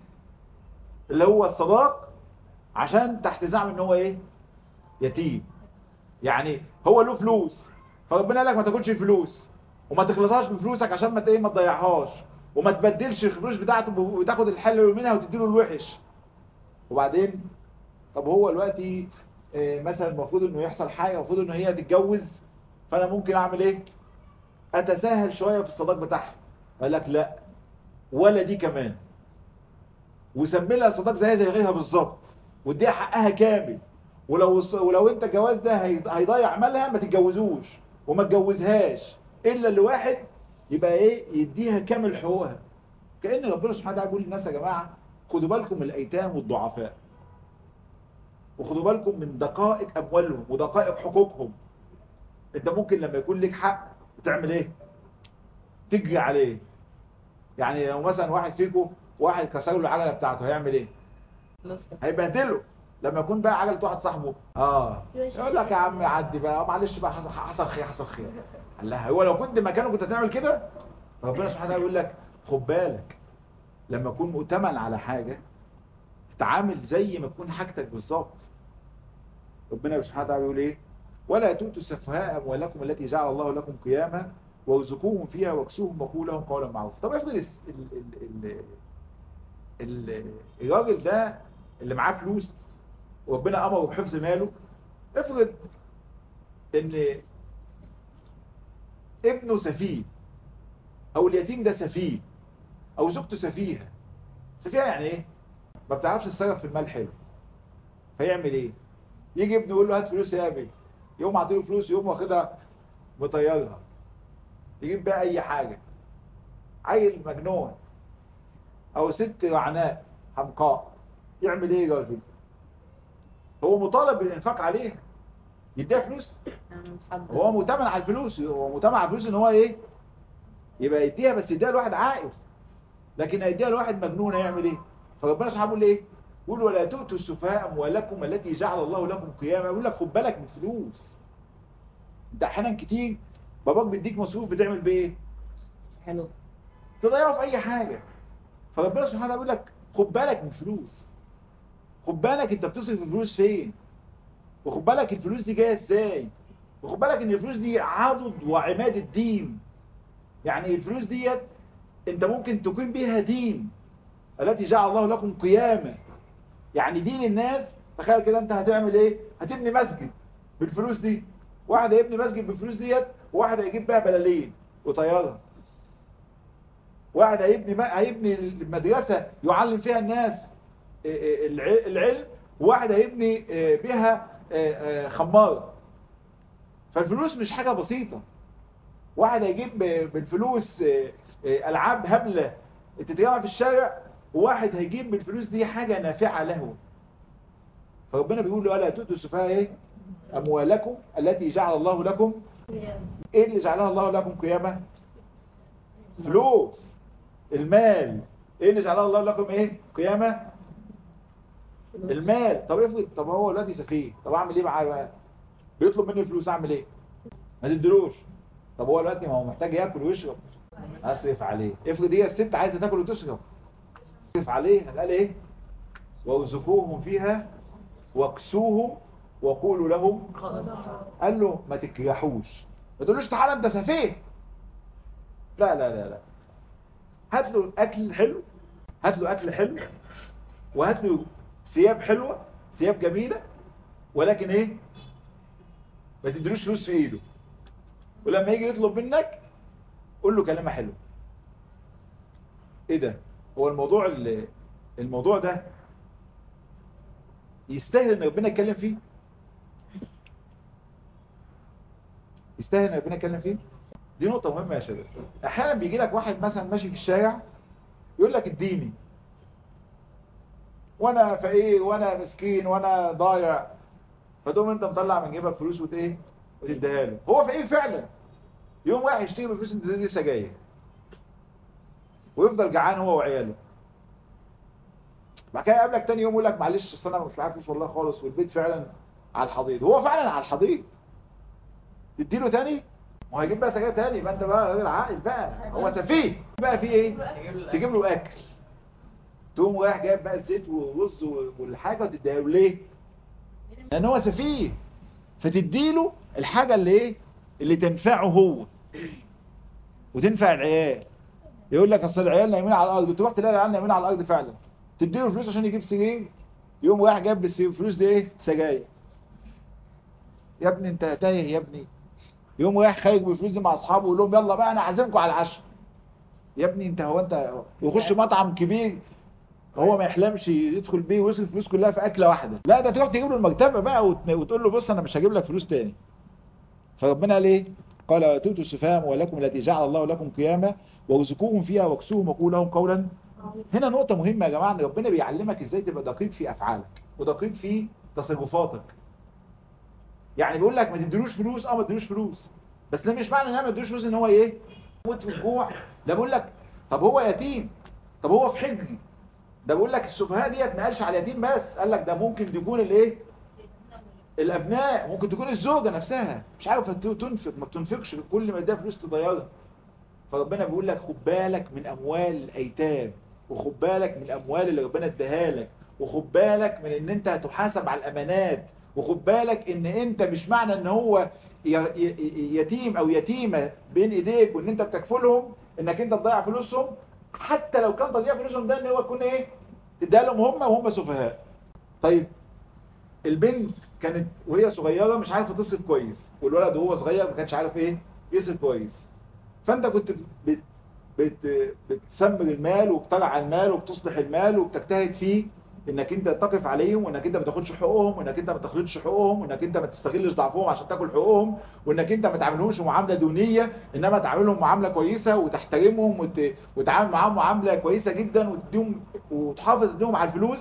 A: اللي هو الصداق عشان تحت زعم ان هو ايه يتيم يعني هو له فلوس فربنا قال لك ما تاكلش الفلوس وما تخلطهاش بفلوسك عشان ما ايه ما تضيعهاش وما تبدلش الفلوس بتاعته وتاخد الحلو منها وتديله الوحش وبعدين طب هو دلوقتي إيه مثلا المفروض انه يحصل حاجه المفروض انه هي تتجوز فانا ممكن اعمل ايه اتساهل شويه في الصداق بتاعها قال لك لا ولا دي كمان وسمي لها صداق زي زي غيرها بالظبط واديها حقها كامل ولو ولو انت الجواز ده هيضيع مالها ما تتجوزوش وما تجوزهاش الا لواحد يبقى ايه يديها كامل حقوقها كأن ربنا سبحانه وتعالى بيقول للناس يا جماعة خدوا بالكم من الايتام والضعفاء وخدوا بالكم من دقائق اموالهم ودقائق حقوقهم انت ممكن لما يكون لك حق تعمل ايه تجري عليه يعني لو مثلا واحد فيكم واحد كسر له العجله بتاعته هيعمل ايه هيبهدله لما يكون بقى عجله واحد صاحبه اه يقول لك يا عم عدي بقى معلش بقى حصل حصل خير حصل خير قال لها هو لو كنت مكانه كنت هتعمل كده ربنا سبحانه وتعالى يقول لك خد بالك لما اكون مؤتمن على حاجه تتعامل زي ما تكون حاجتك بالظبط ربنا سبحانه وتعالى يقول ايه ولا تؤتوا السفهاء اموالكم التي جعل الله لكم قياما وارزقوهم فيها واكسوهم وقولوا لهم قولا معروفا طب افرض ال ال ال الراجل ده اللي معاه فلوس وربنا امره بحفظ ماله افرض ان ابنه سفيه او اليتيم ده سفيه او زوجته سفيهه سفيهه يعني ايه ما بتعرفش تتصرف في المال حلو فيعمل ايه يجي ابنه يقول له هات فلوس يا ابي يقوم عاطيله فلوس يقوم واخدها مطيرها يجيب بقى اي حاجة عيل مجنون او ست رعناء حمقاء يعمل ايه يا راجل هو مطالب بالانفاق عليها يديها فلوس هو مؤتمن على الفلوس هو مؤتمن على الفلوس ان هو ايه يبقى يديها بس يديها لواحد عاقل لكن هيديها لواحد مجنون هيعمل ايه فربنا سبحانه بيقول ايه يقول ولا تؤتوا السفهاء اموالكم التي جعل الله لكم قياما يقول لك خد بالك من الفلوس انت احيانا كتير باباك بيديك مصروف بتعمل بايه
B: حلو
A: تضيعه في اي حاجة فربنا سبحانه بيقول لك خد بالك من الفلوس خد بالك انت بتصرف الفلوس فين وخد بالك الفلوس دي جايه ازاي وخد بالك ان الفلوس دي عضد وعماد الدين يعني الفلوس ديت انت ممكن تقيم بيها دين التي جعل الله لكم قياما يعني دين الناس تخيل كده انت هتعمل ايه هتبني مسجد بالفلوس دي واحد هيبني مسجد بالفلوس ديت وواحد هيجيب بيها بلالين وطيارها واحد هيبني هيبني المدرسة يعلم فيها الناس العلم وواحد هيبني بها خمارة فالفلوس مش حاجة بسيطة واحد هيجيب بالفلوس ألعاب هبلة تتجمع في الشارع وواحد هيجيب بالفلوس دي حاجة نافعة له فربنا بيقول له ألا تؤتوا السفهاء ايه أموالكم التي جعل الله لكم ايه اللي جعلها الله لكم قيامة فلوس المال ايه اللي جعلها الله لكم ايه قيامة المال طب افرض طب هو دلوقتي سفيه طب اعمل ايه معاه بقى بيطلب مني فلوس اعمل ايه ما تدلوش طب هو دلوقتي ما هو محتاج ياكل ويشرب اصرف عليه افرض هي الست عايزه تاكل وتشرب اصرف عليه قال ايه وارزقوهم فيها واكسوهم وقولوا لهم قال له ما تكرهوش ما تقولوش تعالى انت سفيه لا لا لا لا هات له اكل حلو هات له اكل حلو وهات له ثياب حلوه ثياب جميله ولكن ايه ما تديلوش فلوس في ايده ولما يجي يطلب منك قول له كلمه حلوه ايه ده هو الموضوع اللي الموضوع ده يستاهل ان ربنا يتكلم فيه يستاهل ان ربنا يتكلم فيه دي نقطة مهمة يا شباب احيانا بيجي لك واحد مثلا ماشي في الشارع يقول لك اديني وانا فقير وانا مسكين وانا ضايع فتقوم انت مطلع من جيبك فلوس وت ايه وتديها له هو فقير فعلا يوم واحد يشتري بالفلوس انت دي سجاير ويفضل جعان هو وعياله بعد كده يقابلك تاني يوم يقول لك معلش اصل انا مش معايا فلوس والله خالص والبيت فعلا على الحضيض هو فعلا على الحضيض تديله تاني ما هو هيجيب بقى سجاير تاني يبقى انت بقى راجل عاقل بقى هو سفيه بقى في ايه تجيب له اكل تقوم رايح جايب بقى الزيت والرز والحاجه وتديها له ليه لان هو سفيه فتديله الحاجه اللي ايه اللي تنفعه هو وتنفع العيال يقول لك اصل العيال نايمين على الارض تروح تلاقي العيال نايمين على الارض فعلا تديله فلوس عشان يجيب سجاير يقوم رايح جايب الفلوس دي ايه سجاير يا ابني انت تايه يا ابني يقوم رايح خارج بالفلوس دي مع اصحابه ويقول لهم يلا بقى انا عازمكم على العشاء يا ابني انت هو انت يخش مطعم كبير هو ما يحلمش يدخل بيه ويصرف الفلوس كلها في اكله واحده لا ده تروح تجيب له المكتبه بقى وتقول له بص انا مش هجيب لك فلوس تاني فربنا قال ايه قال واتوتوا السفهاء ولكم التي جعل الله لكم قياما وارزقوهم فيها واكسوهم وقولوا لهم قولا هنا نقطة مهمة يا جماعة ان ربنا بيعلمك ازاي تبقى دقيق في افعالك ودقيق في تصرفاتك يعني بيقول لك ما تديلوش فلوس اه ما تديلوش فلوس بس ده مش معنى ان انا ما تديلوش فلوس ان هو ايه يموت من الجوع ده بيقول لك طب هو يتيم طب هو في حجر ده بيقول لك السفهاء ديت ما قالش على اليتيم بس قال لك ده ممكن تكون الايه الابناء ممكن تكون الزوجه نفسها مش عارفه تنفق ما بتنفقش كل ما اديها فلوس تضيعها فربنا بيقول لك خد بالك من اموال الايتام وخد بالك من الاموال اللي ربنا اداها لك وخد بالك من ان انت هتحاسب على الامانات وخد بالك ان انت مش معنى ان هو يتيم او يتيمة بين ايديك وان انت بتكفلهم انك انت تضيع فلوسهم حتى لو كان تضييع فلوسهم ده ان هو يكون ايه تديها لهم هم وهم سفهاء طيب البنت كانت وهي صغيرة مش عارفة تصرف كويس والولد وهو صغير ما كانش عارف ايه يصرف كويس فانت كنت بت بت بتسمر المال وبترعى المال وبتصلح المال وبتجتهد فيه انك انت تقف عليهم وانك انت ما تاخدش حقوقهم وانك انت ما تخلطش حقوقهم وانك انت ما تستغلش ضعفهم عشان تاكل حقوقهم وانك انت ما تعاملهمش معامله دونيه انما تعاملهم معامله كويسه وتحترمهم وت... وتعامل معاهم معامله كويسه جدا وتديهم وتحافظ اديهم على الفلوس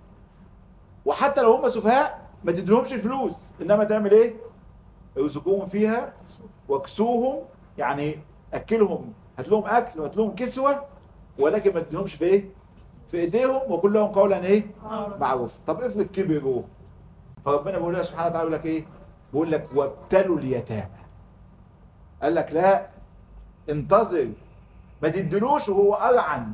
A: وحتى لو هم سفهاء ما تديلهمش الفلوس انما تعمل ايه ارزقوهم فيها واكسوهم يعني اكلهم هات لهم اكل وهات لهم كسوه ولكن ما تديلهمش في ايه في ايديهم وكل لهم قولا ايه معروف طب افرض كبروا فربنا بيقول لك سبحانه وتعالى يقول لك ايه بيقول لك وابتلوا اليتامى قال لك لا انتظر ما تدلوش وهو ألعن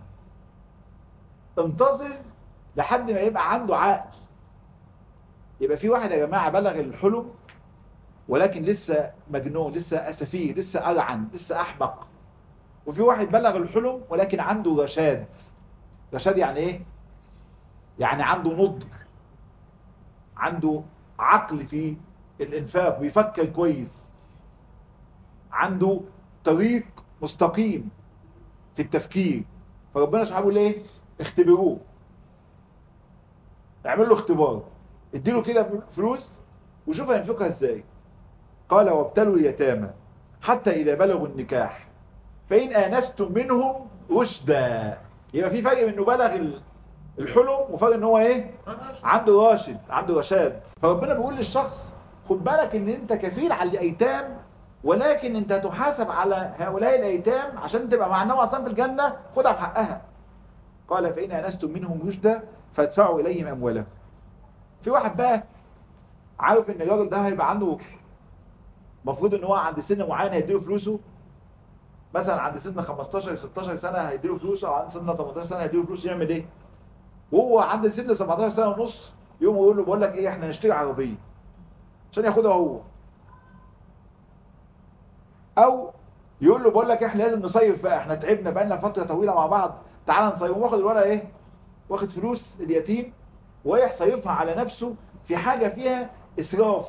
A: انتظر لحد ما يبقى عنده عقل يبقى في واحد يا جماعة بلغ الحلم ولكن لسه مجنون لسه أسفيه لسه ألعن لسه أحمق وفي واحد بلغ الحلم ولكن عنده رشاد رشاد يعني ايه يعني عنده نضج عنده عقل في الانفاق بيفكر كويس عنده طريق مستقيم في التفكير فربنا سبحانه بيقول ايه اختبروه اعمل له اختبار اديله كده فلوس وشوف هينفقها ازاي قال وابتلوا اليتامى حتى اذا بلغوا النكاح فان انستم منهم رشدا يبقى في فرق انه بلغ الحلم وفاكر ان هو ايه عنده راشد عنده رشاد فربنا بيقول للشخص خد بالك ان انت كفيل على الايتام ولكن انت هتحاسب على هؤلاء الايتام عشان تبقى مع النوع اصلا في الجنة خدها بحقها قال فإن أنستم منهم رشدا فادفعوا إليهم أموالهم في واحد بقى عارف ان الراجل ده هيبقى عنده مفروض ان هو عند سن معين هيديله فلوسه مثلا عند سن 15 16 سنة هيديله فلوسه او عند سن 18 سنة هيديله فلوس يعمل ايه وهو عند سن 17 سنة ونص يوم يقول له بقول لك ايه احنا نشتري عربية عشان ياخدها هو او يقول له بقول لك احنا لازم نصيف بقى احنا تعبنا بقى لنا فترة طويلة مع بعض تعال نصيف واخد الولد ايه واخد فلوس اليتيم ورايح صيفها على نفسه في حاجة فيها اسراف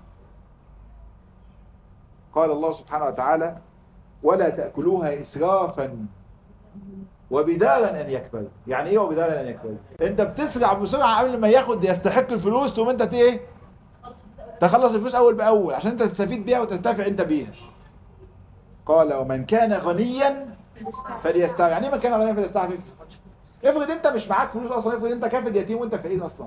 A: قال الله سبحانه وتعالى ولا تأكلوها إسرافا وبدارا أن يكبر يعني إيه وبدارا أن يكبر أنت بتسرع بسرعة قبل ما ياخد يستحق الفلوس ثم أنت إيه تخلص الفلوس أول بأول عشان أنت تستفيد بيها وتنتفع أنت بيها قال ومن كان غنيا فليستعفف يعني إيه من كان غنيا فليستعفف افرض أنت مش معاك فلوس أصلا افرض أنت كافر يتيم وأنت فقير أصلا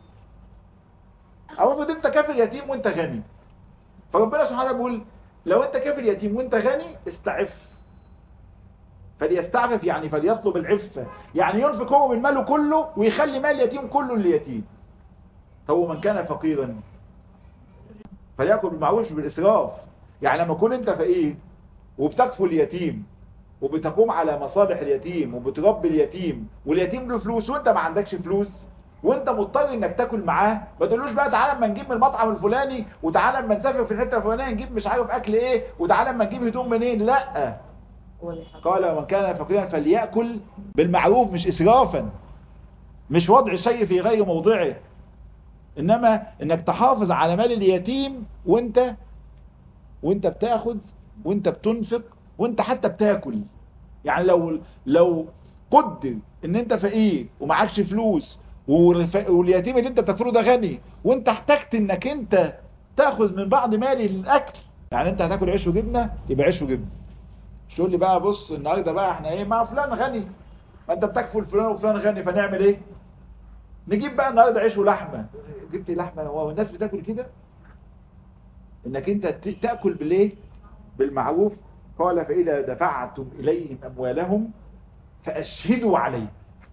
A: أو افرض أنت كافر يتيم وأنت غني فربنا سبحانه وتعالى بيقول لو انت كافر يتيم وانت غني استعف فليستعفف يعني فليطلب العفة يعني ينفق هو من ماله كله ويخلي مال اليتيم كله لليتيم هو من كان فقيرا فليأكل بالمعروف بالإسراف يعني لما تكون انت فقير وبتكفل اليتيم وبتقوم على مصالح اليتيم وبتربي اليتيم واليتيم له فلوس وانت ما عندكش فلوس وانت مضطر انك تاكل معاه ما تقولوش بقى تعالى اما نجيب من المطعم الفلاني وتعالى اما نسافر في الحته الفلانيه نجيب مش عارف اكل ايه وتعالى اما نجيب هدوم منين لا قال ومن كان فقيرا فليأكل بالمعروف مش اسرافا مش وضع شيء في غير موضعه انما انك تحافظ على مال اليتيم وانت وانت بتاخد وانت بتنفق وانت حتى بتاكل يعني لو لو قدر ان انت فقير ومعكش فلوس واليتيم اللي انت بتكفله ده غني وانت احتجت انك انت تاخذ من بعض مالي للاكل يعني انت هتاكل عيش وجبنه يبقى عيش وجبنه مش تقول لي بقى بص النهارده بقى احنا ايه مع فلان غني ما انت بتكفل فلان وفلان غني فنعمل ايه نجيب بقى النهارده عيش ولحمه جبت لحمه هو الناس بتاكل كده انك انت تاكل بالايه بالمعروف قال فاذا دفعتم اليهم اموالهم فاشهدوا عليهم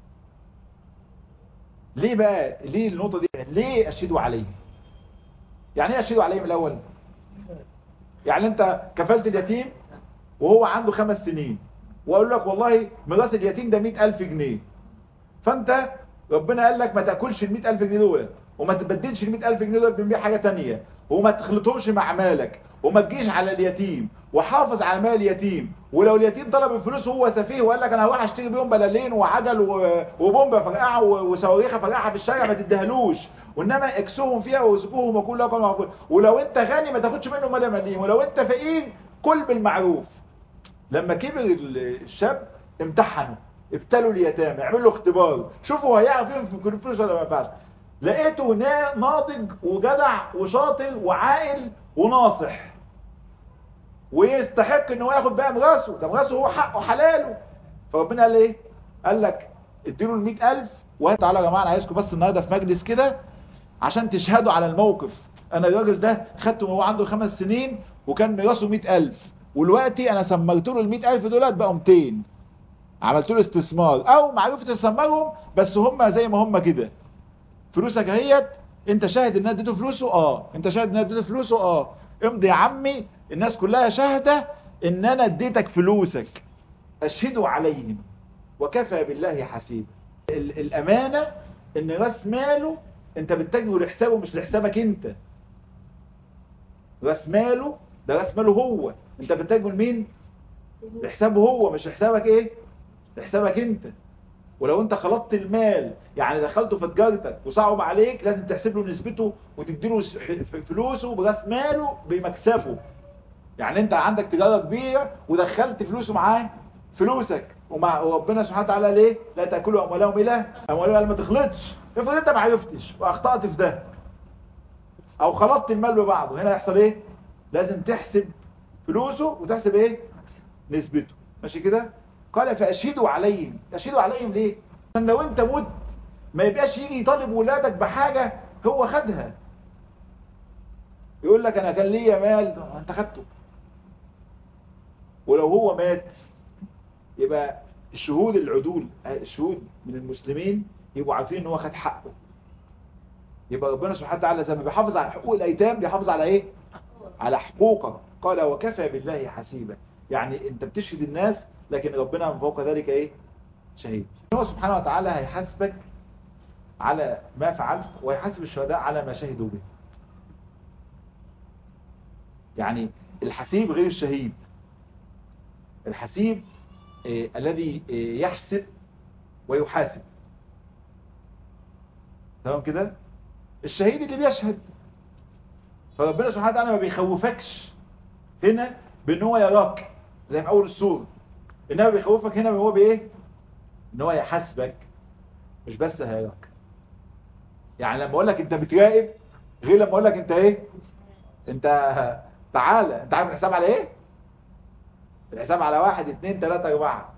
A: ليه بقى ليه النقطة دي ليه أشهدوا عليه يعني ايه أشهدوا عليه من الأول يعني انت كفلت اليتيم وهو عنده خمس سنين وأقول لك والله ميراث اليتيم ده مئة ألف جنيه فانت ربنا قال لك ما تأكلش المئة ألف جنيه دول وما تبدلش المئة ألف جنيه دول بمئة حاجة تانية وما تخلطهمش مع مالك وما تجيش على اليتيم وحافظ على مال اليتيم ولو اليتيم طلب الفلوس وهو سفيه وقال لك انا هروح اشتري بيهم بلالين وعجل وبومبه فرقعه وصواريخ فرقعها في الشارع ما تديهالوش وانما اكسوهم فيها وارزقوهم وكل لهم معقول ولو انت غني ما تاخدش منه مال مليم ولو انت فقير كل بالمعروف لما كبر الشاب امتحنوا ابتلوا اليتامى اعملوا له اختبار شوفوا هيعرف ينفق الفلوس ولا ما ينفعش لقيته ناضج وجدع وشاطر وعاقل وناصح ويستحق ان هو ياخد بقى ميراثه ده ميراثه هو حقه حلاله فربنا قال ايه قال لك اديله ال ألف وهات تعالوا يا جماعه انا عايزكم بس النهارده في مجلس كده عشان تشهدوا على الموقف انا الراجل ده خدته وهو عنده خمس سنين وكان ميراثه 100000 ودلوقتي انا سمرت له ال 100000 دولت بقوا 200 عملت له استثمار او معرفه استثمارهم بس هم زي ما هم كده فلوسك اهيت انت شاهد ان انا اديته فلوسه اه انت شاهد ان انا اديته فلوسه اه امضي يا عمي الناس كلها شاهدة ان انا اديتك فلوسك اشهدوا عليهم وكفى بالله حسيبا الامانة ان راس ماله انت بتتجهه لحسابه مش لحسابك انت راس ماله ده راس ماله هو انت بتتجهه لمين لحسابه هو مش لحسابك ايه لحسابك انت ولو انت خلطت المال يعني دخلته في تجارتك وصعب عليك لازم تحسب له نسبته وتديله فلوسه براس ماله بمكسبه يعني انت عندك تجارة كبيرة ودخلت فلوسه معاه فلوسك ومع وربنا سبحانه وتعالى ليه لا تاكلوا اموالهم الى اموالهم ما تخلطش افرض انت ما عرفتش واخطأت في ده او خلطت المال ببعضه هنا يحصل ايه لازم تحسب فلوسه وتحسب ايه نسبته ماشي كده قال فاشهدوا عليهم اشهدوا عليهم ليه عشان لو انت مت ما يبقاش يجي يطالب ولادك بحاجة هو خدها يقول لك انا كان ليا مال طب انت خدته ولو هو مات يبقى الشهود العدول الشهود من المسلمين يبقوا عارفين ان هو خد حقه يبقى ربنا سبحانه وتعالى زي ما بيحافظ على حقوق الايتام بيحافظ على ايه على حقوقك قال وكفى بالله حسيبا يعني انت بتشهد الناس لكن ربنا من فوق ذلك ايه شهيد هو سبحانه وتعالى هيحاسبك على ما فعلت ويحاسب الشهداء على ما شهدوا به يعني الحسيب غير الشهيد الحسيب آه الذي آه يحسب ويحاسب تمام كده الشهيد اللي بيشهد فربنا سبحانه وتعالى ما بيخوفكش هنا بان هو يراك زي في اول السور انما بيخوفك هنا هو بايه ان هو يحاسبك مش بس هيراك يعني لما اقول لك انت بتراقب غير لما اقول لك انت ايه انت تعالى انت عارف الحساب على ايه الحساب على واحد اتنين تلاتة اربعة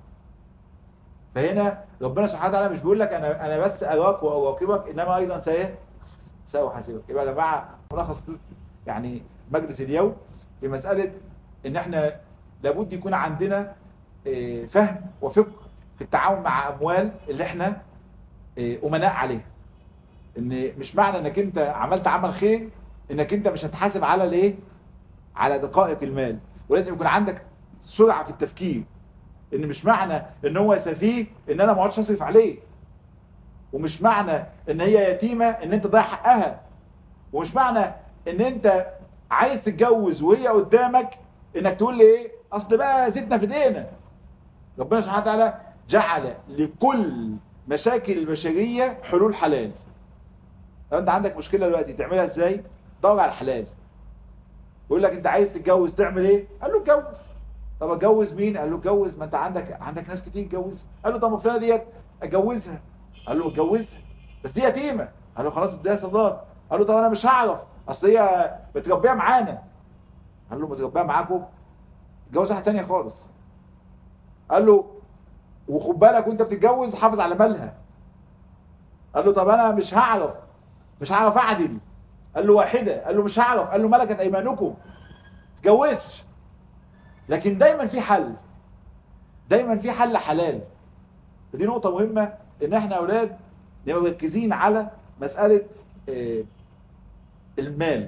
A: فهنا ربنا سبحانه وتعالى مش بيقول لك انا انا بس اراك واراقبك انما ايضا سايه ساحاسبك يبقى يا جماعه ملخص يعني مجلس اليوم في مساله ان احنا لابد يكون عندنا فهم وفقه في التعامل مع اموال اللي احنا امناء عليها ان مش معنى انك انت عملت عمل خير انك انت مش هتحاسب على الايه على دقائق المال ولازم يكون عندك سرعه في التفكير ان مش معنى ان هو سفيه ان انا ما اقعدش اصرف عليه ومش معنى ان هي يتيمة ان انت ضايع حقها ومش معنى ان انت عايز تتجوز وهي قدامك انك تقول لي ايه اصل بقى زيتنا في ايدينا ربنا سبحانه وتعالى جعل لكل مشاكل البشرية حلول حلال لو انت عندك مشكلة دلوقتي تعملها ازاي دور على الحلال يقول لك انت عايز تتجوز تعمل ايه قال له اتجوز طب اتجوز مين قال له اتجوز ما انت عندك عندك ناس كتير اتجوز قال له طب ما فلانه ديت اتجوزها قال له اتجوزها بس دي يتيمه قال له خلاص اديها صداق قال له طب انا مش هعرف اصل هي متربيه معانا قال له متربيه معاكم اتجوز واحده ثانيه خالص قال له وخد بالك وانت بتتجوز حافظ على مالها قال له طب انا مش هعرف مش هعرف اعدل قال له واحده قال له مش هعرف قال له ملكت ايمانكم اتجوزش لكن دايما في حل دايما في حل حلال دي نقطة مهمة ان احنا اولاد نبقى مركزين على مسألة اه المال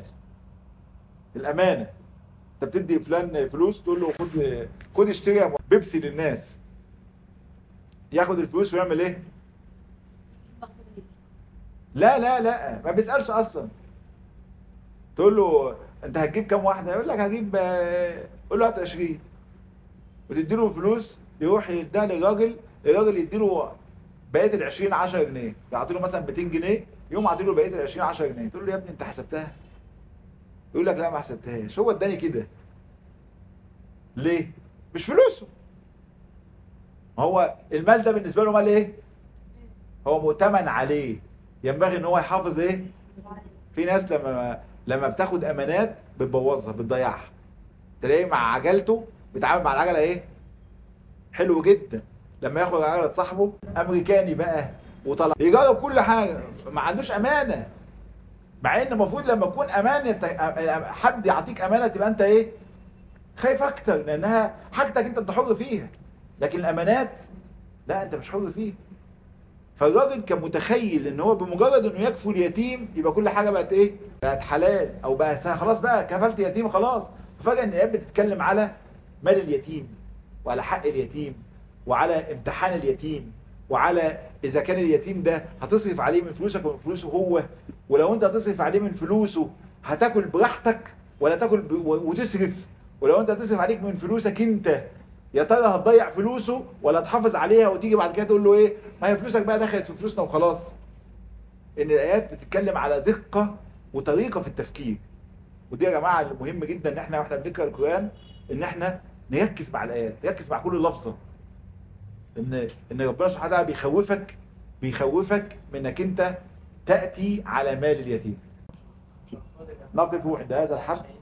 A: الامانة انت بتدي فلان فلوس تقول له خد خد اشتري بيبسي للناس ياخد الفلوس ويعمل ايه لا لا لا ما بيسألش اصلا تقول له انت هتجيب كام واحدة يقول لك هجيب قول له هات 20 وتديله فلوس يروح يديها للراجل الراجل يديله بقيه ال 20 10 جنيه يعطي له مثلا 200 جنيه يقوم عاطي له بقيه ال 20 10 جنيه تقول له يا ابني انت حسبتها يقول لك لا ما حسبتهاش هو اداني كده ليه مش فلوسه هو المال ده بالنسبه له مال ايه هو مؤتمن عليه ينبغي ان هو يحافظ ايه في ناس لما لما بتاخد امانات بتبوظها بتضيعها تلاقيه مع عجلته بيتعامل مع العجله ايه حلو جدا لما ياخد عجله صاحبه امريكاني بقى وطلع يجرب كل حاجه ما عندوش امانه مع ان المفروض لما تكون امانه حد يعطيك امانه تبقى انت ايه خايف اكتر لانها حاجتك انت انت حر فيها لكن الامانات لا انت مش حر فيها فالراجل كان متخيل ان هو بمجرد انه يكفل اليتيم يبقى كل حاجه بقت ايه بقت حلال او بقى خلاص بقى كفلت يتيم خلاص فجاه ان الايات بتتكلم على مال اليتيم وعلى حق اليتيم وعلى امتحان اليتيم وعلى اذا كان اليتيم ده هتصرف عليه من فلوسك ومن فلوسه هو ولو انت هتصرف عليه من فلوسه هتاكل براحتك ولا تاكل ب... وتصرف ولو انت هتصرف عليك من فلوسك انت يا ترى هتضيع فلوسه ولا تحافظ عليها وتيجي بعد كده تقول له ايه ما هي فلوسك بقى دخلت في فلوسنا وخلاص ان الايات بتتكلم على دقة وطريقة في التفكير ودي يا جماعة المهم جدا ان احنا واحنا بنقرا القرآن ان احنا نركز مع الايات نركز مع كل لفظة ان ان ربنا سبحانه وتعالى بيخوفك بيخوفك من انك انت تأتي على مال اليتيم نقف عند هذا الحد